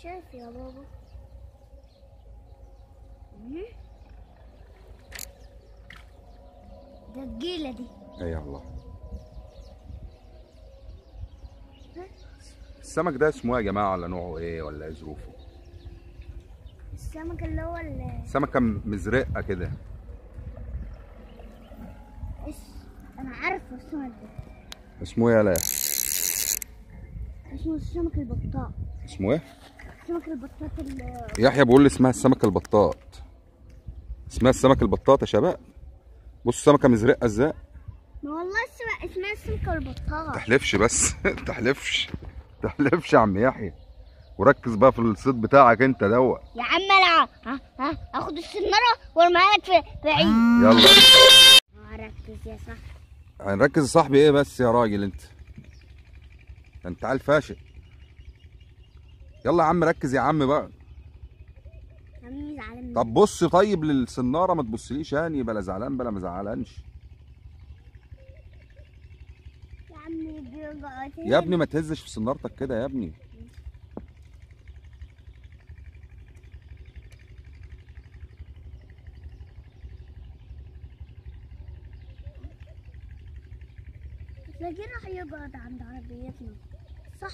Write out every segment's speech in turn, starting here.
شايف يا بابا مم. ده الجيلة دي اي الله السمك ده اسمه ايه يا جماعه ولا نوعه ايه ولا ايه ظروفه السمك اللي هو ال سمكه مزرقه كده اس- انا عارفه السمك ده اسمه ايه يالا اسمه السمك البطاط اسمه ايه السمك البطاط اللي يحيى بيقول لي اسمها السمك البطاط اسمها السمك البطاط يا شباب بص السمكه مزرقه ازاي ما والله اسمها اسمها السمك البطاط تحلفش بس تحلفش تحلفش يا عم يحيى وركز بقى في الصيد بتاعك انت دوت يا عم انا ها ها اخد السناره وارميها لك في بعيد يلا اه ركز يا صاحبي هنركز يا صاحبي ايه بس يا راجل انت ده انت عيل فاشل يلا يا عم ركز يا عم بقى يا عم زعلان مني. طب بص طيب للسناره ما تبصليش يعني بلا زعلان بلا ما زعلانش يا عم بيوجع يا ابني ما تهزش في سنارتك كده يا ابني لكن راح يقعد عند عربيتنا صح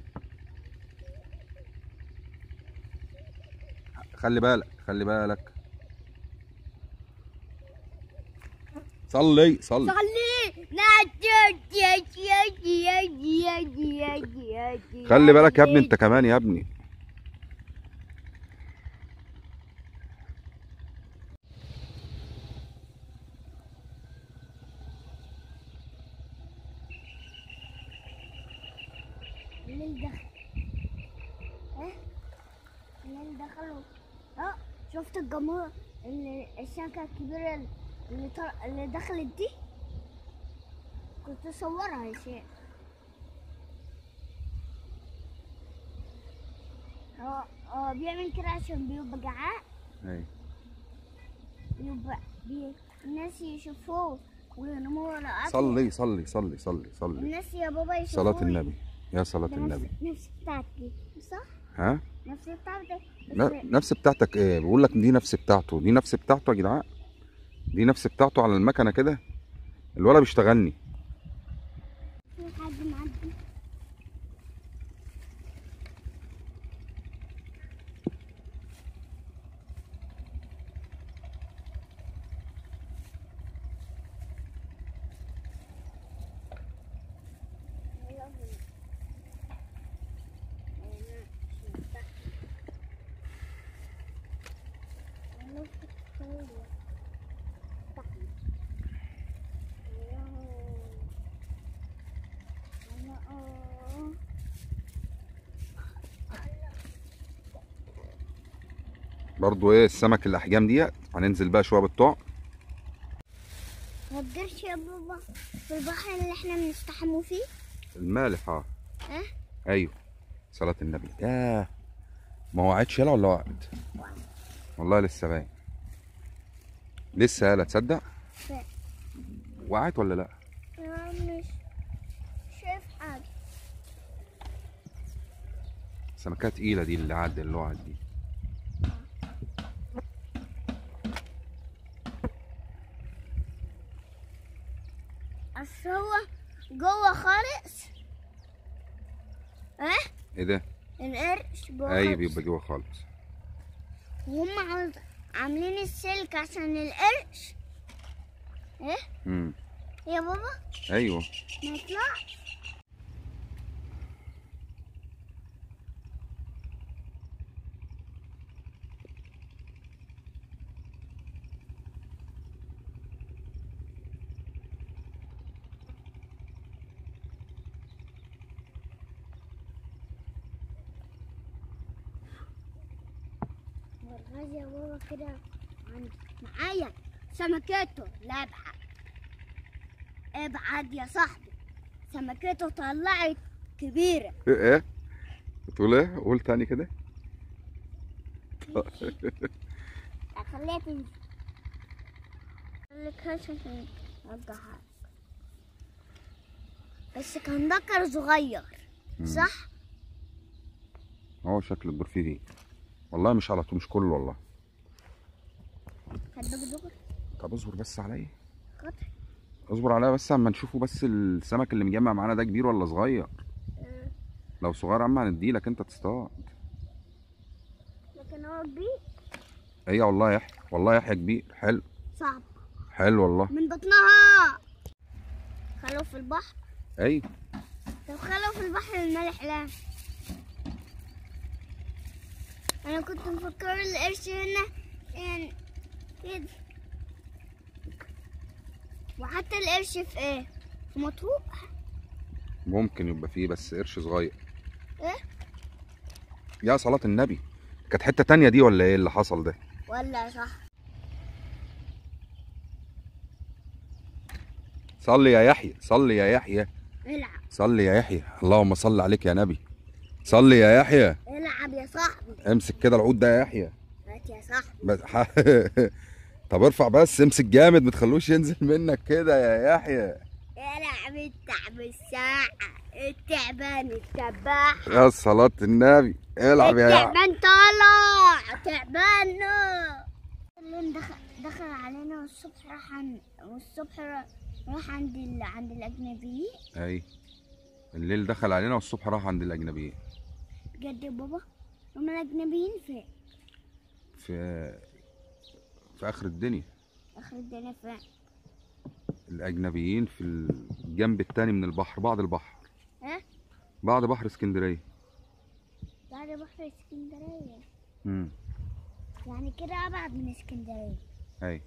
خلي بالك خلي بالك صلي صلي صلي خلي بالك يا ابني انت كمان يا ابني الليل دخل ها الليل دخل اه شفت الجمهور اللي الشبكة الكبيرة اللي طر... اللي دخلت دي كنت اصورها يا شيخ هو هو بيعمل كده عشان بيبقى جعان ايوه يبقى بي... الناس يشوفوه ويناموا ورا أكل. صلي صلي صلي صلي صلي الناس يا بابا يشوفوه صلاة النبي يا صلاة ده النبي نفس نفس بتاعتي صح؟ ها نفس بتاعتي ن- نفس بتاعتك ايه بقول لك دي نفس بتاعته دي نفس بتاعته يا جدعان دي نفس بتاعته على المكنه كده الولد بيشتغلني في حد معدي برضو ايه السمك الاحجام ديت هننزل بقى شويه بالطوع ما تقدرش يا بابا في البحر اللي احنا بنستحموا فيه المالح اه ها ايوه صلاة النبي ياه ما وقعتش يلا ولا وقعت والله لسه باين لسه يالا تصدق لا. وقعت ولا لا انا مش شايف حاجة سمكات تقيله دي اللي عدى اللي وقعت دي اصل هو جوه خالص ها ايه ده القرش جوه ايوه خالص. بيبقى جوه خالص وهم عاوز- عاملين السلك عشان القرش ايه امم يا بابا ايوه ما يطلعش والغاز يا بابا كده عندي معايا سمكته لا ابعد ابعد يا صاحبي سمكته طلعت كبيرة ايه ايه بتقول ايه قول تاني كده خليها تنزل خليكهاش عشان ارجعها بس كان ذكر صغير مم. صح؟ اهو شكل الدور فيه دي والله مش على طول مش كله والله هدوك دغر طب اصبر بس عليا قطع اصبر عليا بس اما نشوفه بس السمك اللي مجمع معانا ده كبير ولا صغير آه، لو صغير يا عم هنديلك انت تصطاد لكن هو كبير ايه والله يحيى والله يحيى كبير حلو صعب حلو والله من بطنها خلوه في البحر ايوه طب خلوه في البحر المالح لا انا كنت مفكر القرش هنا يعني كده وحتى القرش في ايه في مطروح ممكن يبقى فيه بس قرش صغير ايه يا صلاة النبي كانت حتة تانية دي ولا ايه اللي حصل ده ولا صح صلي يا يحيى صلي يا يحيى العب صلي يا يحيى اللهم صل عليك يا نبي صلي يا يحيى العب يا صاحبي امسك كده العود ده يا يحيى هات يا صاحبي بس ح... طب ارفع بس امسك جامد ما تخلوش ينزل منك كده يا يحيى العب التعب الساعة التعبان التباح يا صلاة النبي العب يا يحيى التعبان طالع تعبان اللي دخل دخل علينا والصبح راح عن والصبح را- راح عند ال... عند الأجنبيين اي الليل دخل علينا والصبح راح عند الاجنبيين بجد يا بابا هم الأجنبيين فين؟ في في اخر الدنيا آخر الدنيا فين؟ الاجنبيين في الجنب التاني من البحر بعد البحر ها؟ بعد بحر اسكندريه بعد بحر اسكندرية امم يعني كده أبعد من اسكندرية اي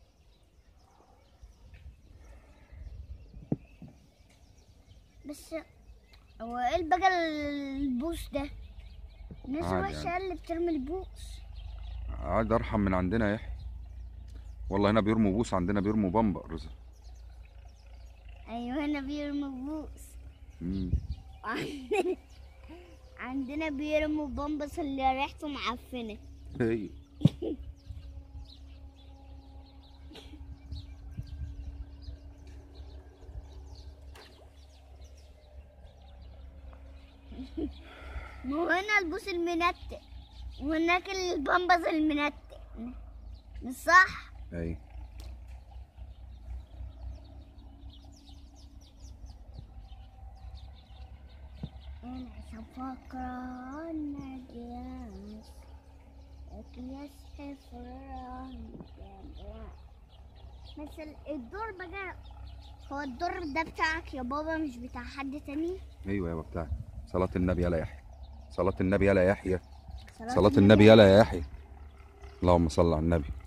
بس هو ايه بقى البوس ده؟ الناس عادي الوحشة يعني. اللي بترمي البوس عاد ارحم من عندنا يا يحيى والله هنا بيرموا بوس عندنا بيرموا بامبرز أيوة هنا بيرموا بوس امم عندنا عندنا بيرموا بامبس اللي ريحته معفنة اي ما هو هنا البوس المنتق وهناك البامبس المنتق مش صح؟ اي أنا فكرة الناس أكياس حفران مثل الدور بقى هو الدور ده بتاعك يا بابا مش بتاع حد تاني ايوه يابا بتاعي صلاة النبي يلا يحيى صلاة النبي يلا يحيى صلاة النبي يلا يا يحيى اللهم صل على النبي